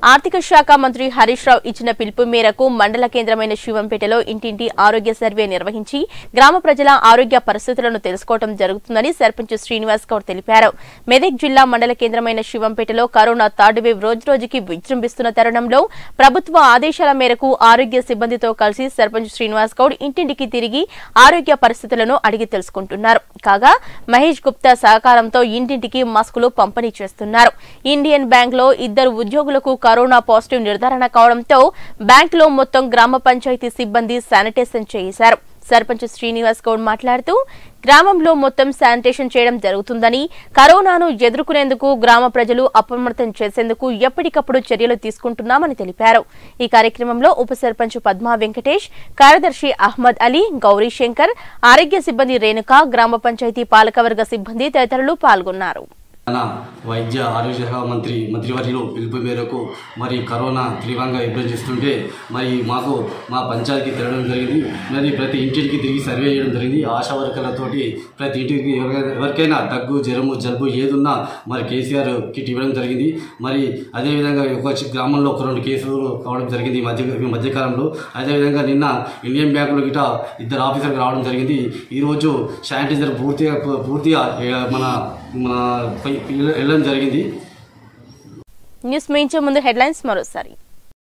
ఆర్థిక శాఖ మంత్రి హరీష్ రావు ఇచ్చిన పిలుపు మేరకు మండల కేంద్రమైన శివంపేటలో ఇంటింటి ఆరోగ్య సర్వే నిర్వహించి గ్రామ ప్రజల ఆరోగ్య పరిస్థితులను తెలుసుకోవడం జరుగుతుందని సర్పంచ్ శ్రీనివాస్ గౌడ్ తెలిపారు మెదక్ జిల్లా మండల కేంద్రమైన శివంపేటలో కరోనా థర్డ్ వేవ్ రోజురోజుకి విజృంభిస్తున్న తరుణంలో ప్రభుత్వ ఆదేశాల మేరకు ఆరోగ్య సిబ్బందితో కలిసి సర్పంచ్ శ్రీనివాస్ గౌడ్ ఇంటింటికి తిరిగి ఆరోగ్య పరిస్థితులను అడిగి తెలుసుకుంటున్నారు కాగా మహేష్ గుప్తా సహకారంతో ఇంటింటికి మాస్కులు పంపిణీ చేస్తున్నారు ఇండియన్ బ్యాంక్ లో ఇద్దరు ఉద్యోగులకు కరోనా పాజిటివ్ నిర్ధారణ కావడంతో బ్యాంక్ లో మొత్తం గ్రామ పంచాయతీ సిబ్బంది శానిటైజేషన్ చేశారు సర్పంచ్ శ్రీనివాస్ గౌడ్ మాట్లాడుతూ గ్రామంలో మొత్తం శానిటేషన్ చేయడం జరుగుతుందని కరోనాను ఎదుర్కొనేందుకు గ్రామ ప్రజలు అప్రమత్తం చేసేందుకు ఎప్పటికప్పుడు చర్యలు తీసుకుంటున్నామని తెలిపారు ఈ కార్యక్రమంలో ఉప సర్పంచ్ పద్మా వెంకటేష్ కార్యదర్శి అహ్మద్ అలీ గౌరీ శంకర్ ఆరోగ్య సిబ్బంది రేణుక గ్రామ పంచాయతీ పాలకవర్గ సిబ్బంది తదితరులు పాల్గొన్నారు మన వైద్య ఆరోగ్య శాఖ మంత్రి మంత్రివర్యులు పిలుపు మేరకు మరి కరోనా తీవ్రంగా ఇబ్బంది చేస్తుంటే మరి మాకు మా పంచాయతీకి తిరగడం జరిగింది మరి ప్రతి ఇంటికి తిరిగి సర్వే చేయడం జరిగింది ఆశా వర్కర్లతోటి ప్రతి ఇంటికి ఎవరికైనా ఎవరికైనా దగ్గు జ్వరము జలుబు ఏదున్నా మరి కేసీఆర్ కిట్ ఇవ్వడం జరిగింది మరి అదేవిధంగా ఒక చి- గ్రామంలో ఒక రెండు కేసులు కావడం జరిగింది ఈ మధ్య ఈ మధ్యకాలంలో అదేవిధంగా నిన్న ఇండియన్ బ్యాంకులో గిట ఇద్దరు ఆఫీసర్లు రావడం జరిగింది ఈరోజు శానిటైజర్ పూర్తిగా పూర్తిగా ఏ, మన మన పై- వెళ్ళడం జరిగింది న్యూస్ ముగించే ముందు హెడ్లైన్స్ మరోసారి